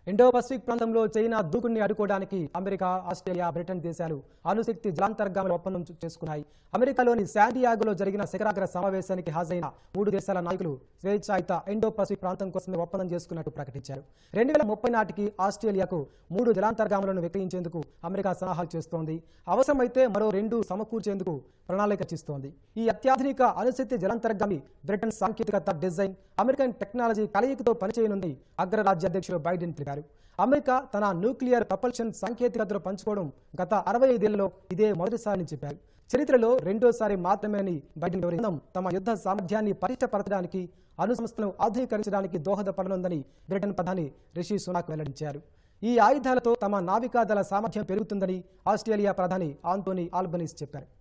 Indo Pacific ప్రాంతంలో China దూకుడిని అడ్డుకోవడానికి అమెరికా ఆస్ట్రేలియా బ్రిటన్ దేశాలు అణుశక్తి జలాంతర్గాముల ఒప్పందం చు- చేసుకున్నాయి అమెరికాలోని శాండియాగోలో జరిగిన శిఖరాగ్ర సమావేశానికి హాజరైన మూడు దేశాల నాయకులు స్వేచ్ఛాయుత ఇండో పసిఫిక్ ప్రాంతం కోసమే ఒప్పందం చేసుకున్నట్టు ప్రకటించారు రెండు వేల ముప్పై నాటికి ఆస్ట్రేలియాకు మూడు జలాంతర్గాములను విక్రయించేందుకు అమెరికా సన్నాహాలు చేస్తోంది అవసరమైతే మరో రెండు సమకూర్చేందుకు ప్రణాళిక రచిస్తోంది ఈ అత్యాధునిక అణుశక్తి జలాంతర్గామి బ్రిటన్ సాంకేతికత డిజైన్ అమెరికన్ టెక్నాలజీ కలయికతో పనిచేయనుంది అగ్రరాజ్య అధ్యక్షుడు బైడెన్ తెలిపారు అమెరికా తన న్యూక్లియర్ ప్రపల్షన్ సాంకేతికతను పంచుకోవడం గత అరవై ఐదేళ్లలో ఇదే మొదటిసారి అని చెప్పారు చరిత్రలో రెండోసారి మాత్రమే అని బైడెన్ వివరించడం తమ యుద్ధ సామర్థ్యాన్ని పటిష్టపరచడానికి అణు సంస్థను ఆధునీకరించడానికి దోహదపడనుందని బ్రిటన్ ప్రధాని రిషి సునాక్ వెల్లడించారు ఈ ఆయుధాలతో తమ నావికాదళ సామర్థ్యం పెరుగుతుందని ఆస్ట్రేలియా ప్రధాని ఆంటోనీ ఆల్బనీస్ చెప్పారు